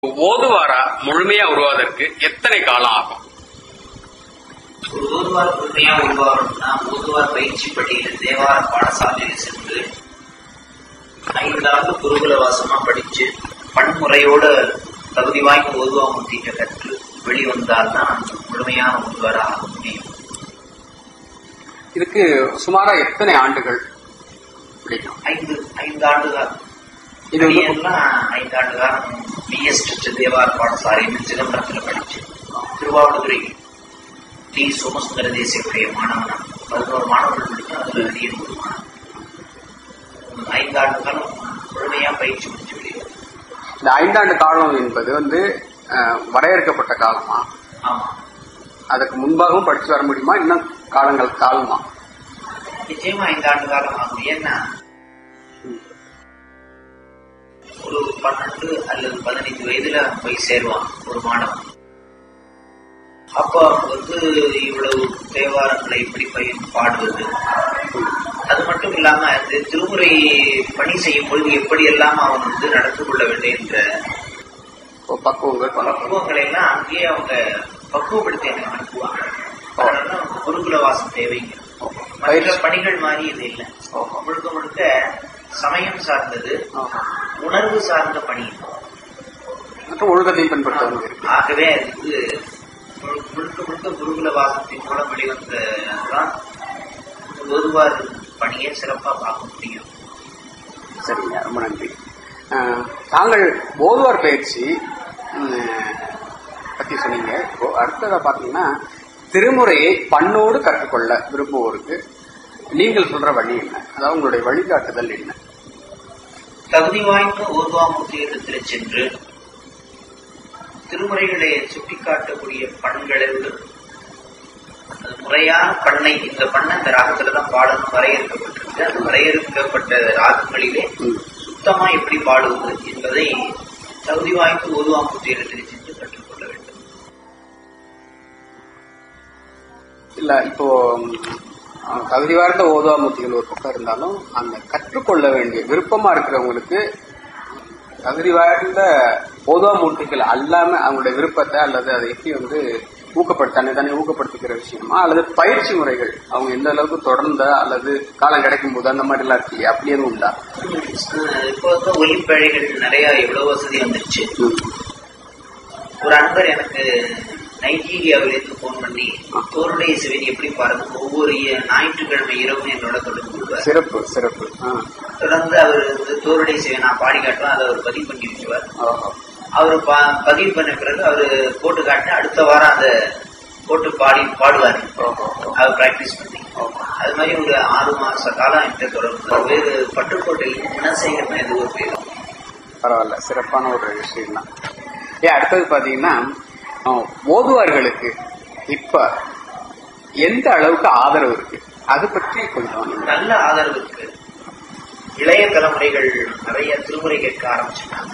ஓதுவாரா முழுமையா உருவாவதற்கு எத்தனை காலம் ஆகும் ஒரு ஓதுவார் முழுமையா உருவாகணும்னா ஓதுவார் பயிற்சி பள்ளியில தேவார பாடசாலையில் சென்று ஐந்தாண்டு குருகுல வாசமா படிச்சு பன்முறையோட தகுதி வாய்ந்த ஓதுவாமூர்த்திட்ட கற்று வெளிவந்தால்தான் முழுமையான ஓதுவார் ஆக முடியும் இதுக்கு சுமாரா எத்தனை ஆண்டுகள் பிடிக்கும் ஐந்து ஐந்து ஆண்டு காலம் இது வந்து எல்லாம் ஐந்து ஆண்டு காலம் பிஎஸ் தேவார பாடசாலைன்னு சிதம்பரத்துல படிச்சு திருவாவூதுறை டி சோமசுந்தர தேசியவுடைய மாணவனா பதினோரு மாணவர்கள் படித்து அதுல அடியன் ஒரு மாணவன் ஐந்து ஆண்டு காலம் முழுமையா பயிற்சி முடிச்சு வெளியே இந்த ஐந்தாண்டு காலம் என்பது வந்து அஹ், வரையறுக்கப்பட்ட காலமா ஆமா அதுக்கு முன்பாகவும் படிச்சு வர முடியுமா இன்னும் காலங்கள் காலமா நிச்சயமா ஐந்து ஆண்டு காலம் ஆகும் ஏன்னா ஒரு பன்னெண்டு அல்லது பதினைந்து வயதுல போய் சேருவான் ஒரு மாணவன் அப்போ அவங்க வந்து இவ்வளவு தேவாரங்களை எப்படி பயிர் பாடுவது அது மட்டும் இல்லாம இந்த திருமுறை பணி செய்யும் பொழுது எப்படி எல்லாம் அவன் வந்து நடந்து கொள்ள வேண்டும் என்ற இப்போ பக்குவங்கள் பல பக்குவங்களை எல்லாம் அங்கேயே அவங்க பக்குவப்படுத்தி எனக்கு அனுப்புவாங்க அதனால அவங்க குருகுல வாசம் தேவைங்க மற்ற பணிகள் மாதிரி இது இல்லை முழுக்க முழுக்க சமயம் சார்ந்தது உணர்வு சார்ந்த பணி மற்றும் ஒழுக்கத்தையும் பின்பற்ற வேண்டியிருக்கு ஆகவே அதுக்கு முழு- முழுக்க முழுக்க குருகுல வாசத்தின் மூலம் வெளிவந்ததான் ஒருவார் பணியை சிறப்பா பார்க்க முடியும் சரிங்க ரொம்ப நன்றி அஹ், தாங்கள் ஓதுவார் பயிற்சி உம், பத்தி சொன்னீங்க இப்போ அடுத்ததா பாத்தீங்கன்னா திருமுறையை பண்ணோடு கற்றுக்கொள்ள விரும்புவோருக்கு நீங்கள் சொல்ற வழி என்ன அதாவது உங்களுடைய வழிகாட்டுதல் என்ன தகுதி வாய்ந்த ஊர்வாமூர்த்தி இடத்துல சென்று திருமுறைகளை சுட்டிக்காட்டக்கூடிய பண்களோடு அது முறையான பண்ணை இந்த பண்ணை இந்த ராகத்துல தான் பாடணும் வரையறுக்கப்பட்டிருக்கு அந்த வரையறுக்கப்பட்ட ராகங்களிலே ம். சுத்தமா எப்படி பாடுவது என்பதை தகுதி வாய்ந்த ஊர்வாமூர்த்தி இடத்தில் சென்று கற்றுக்கொள்ள வேண்டும் இல்ல இப்போ ம், அஹ், தகுதி வாய்ந்த ஓதுவாமூர்த்திகள் ஒரு பக்கம் இருந்தாலும் அந்த கற்றுக்கொள்ள வேண்டிய விருப்பமா இருக்கிறவங்களுக்கு தகுதி வாய்ந்த ஓதுவாமூர்த்திகள் அல்லாம அவங்களுடைய விருப்பத்தை அல்லது அதை எப்படி வந்து ஊக்கப்படுத்த தன்னை தானே ஊக்கப்படுத்திக்கிற விஷயமா அல்லது பயிற்சி முறைகள் அவங்க எந்த அளவுக்கு தொடர்ந்த அல்லது காலம் கிடைக்கும் போது அந்த மாதிரி எல்லாம் இருக்கு இல்லையா? அப்படி எதுவும் உண்டா அஹ் இப்போ வந்து ஒலிப்பழைகள் நிறைய எவ்வளவு வசதி வந்துருச்சு ஒரு அன்பர் எனக்கு நைஜீரியாவிலிருந்து போன் பண்ணி தோருடைய சிவன் எப்படி பாருங்க ஒவ்வொரு இ- ஞாயிற்றுக்கிழமை இரவும் என்னோட தொடர்பு கொள்வார் சிறப்பு சிறப்பு ஆ. தொடர்ந்து அவர் வந்து தோருடைய சிவன் நான் பாடி காட்டுவேன் அதை அவர் பதிவு பண்ணி வச்சுவார் ஓஹோ. அவர் பா- பதிவு பண்ண பிறகு அவர் போட்டு காட்டினா அடுத்த வாரம் அதை போட்டு பாடி பாடுவார் ஓஹோ. அவர் பிராக்டிஸ் பண்ணி அது மாதிரி ஒரு ஆறு மாச காலம் என்கிட்ட தொடர்பு வேறு பட்டுக்கோட்டையில் குணசேகரன் எது ஒரு பேர் பரவாயில்ல சிறப்பான ஒரு விஷயம் தான் ஏன் அடுத்தது பாத்தீங்கன்னா அஹ், ஓதுவார்களுக்கு இப்ப எந்த அளவுக்கு ஆதரவு இருக்கு அது பற்றி கொஞ்சம் நீங்க நல்ல ஆதரவு இருக்கு இளைய தலைமுறைகள் நிறைய திருமுறை கேட்க ஆரம்பிச்சிட்டாங்க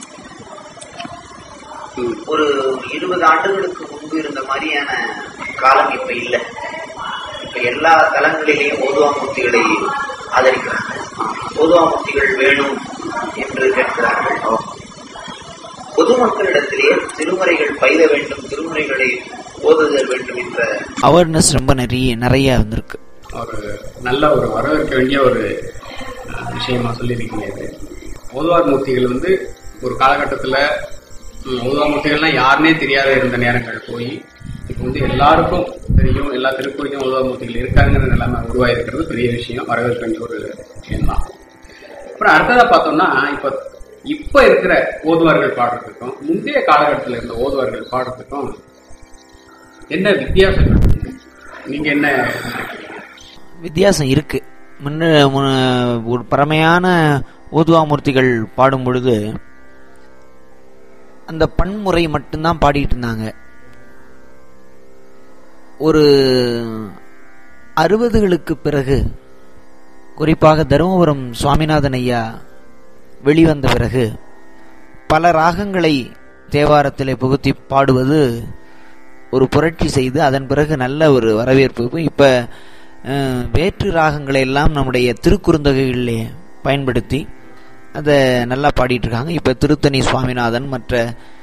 ம், ஒரு இருபது ஆண்டுகளுக்கு முன்பு இருந்த மாதிரியான காலம் இப்ப இல்ல இப்ப எல்லா தலங்களிலேயும் ஓதுவாமூர்த்திகளை ஆதரிக்கிறாங்க ஓதுவாமூர்த்திகள் வேணும் என்று கேட்கிறார்கள் பொதுமக்களிடத்திலே திருமுறைகள் பயில வேண்டும் திருமுறைகளை ஓதுதல் வேண்டும் என்ற அவேர்னஸ் ரொம்ப நிறைய நிறைய வந்திருக்கு ஒரு நல்ல ஒரு வரவேற்க வேண்டிய ஒரு அஹ், விஷயமா சொல்லியிருக்கீங்க இது ஓதுவார் மூர்த்திகள் வந்து ஒரு காலகட்டத்தில் ஓதுவார் மூர்த்திகள்லாம் யாருன்னே தெரியாத இருந்த நேரங்கள் போய் இப்போ வந்து எல்லாருக்கும் தெரியும் எல்லா திருக்கோயிலும் ஓதுவார் மூர்த்திகள் இருக்காங்கிற நிலைமை உருவாயிருக்கிறது பெரிய விஷயம் வரவேற்க வேண்டிய ஒரு விஷயம் தான் அப்புறம் அடுத்ததா பார்த்தோம்னா இப்போ இப்போ இருக்கிற ஓதுவார்கள் பாடுறதுக்கும் முந்தைய காலகட்டத்தில் இருந்த ஓதுவார்கள் பாடுறதுக்கும் என்ன வித்தியாசங்கள் இருக்கு? நீங்க என்ன வித்தியாசம் இருக்கு முன்ன முன்ன- ஒரு பழமையான ஊதுவாமூர்த்திகள் பாடும் பொழுது அந்த பன்முறை மட்டும்தான் பாடிட்டு இருந்தாங்க ஒரு அறுபதுகளுக்கு பிறகு குறிப்பாக தருமபுரம் சுவாமிநாதன் ஐயா வெளிவந்த பிறகு பல ராகங்களை தேவாரத்திலே புகுத்தி பாடுவது ஒரு புரட்சி செய்து அதன் பிறகு நல்ல ஒரு வரவேற்பு இப்ப அஹ், வேற்று ராகங்களை எல்லாம் நம்முடைய திருக்குறுந்தொகைகளிலே பயன்படுத்தி அதை நல்லா பாடிட்டு இருக்காங்க இப்போ திருத்தணி சுவாமிநாதன் மற்ற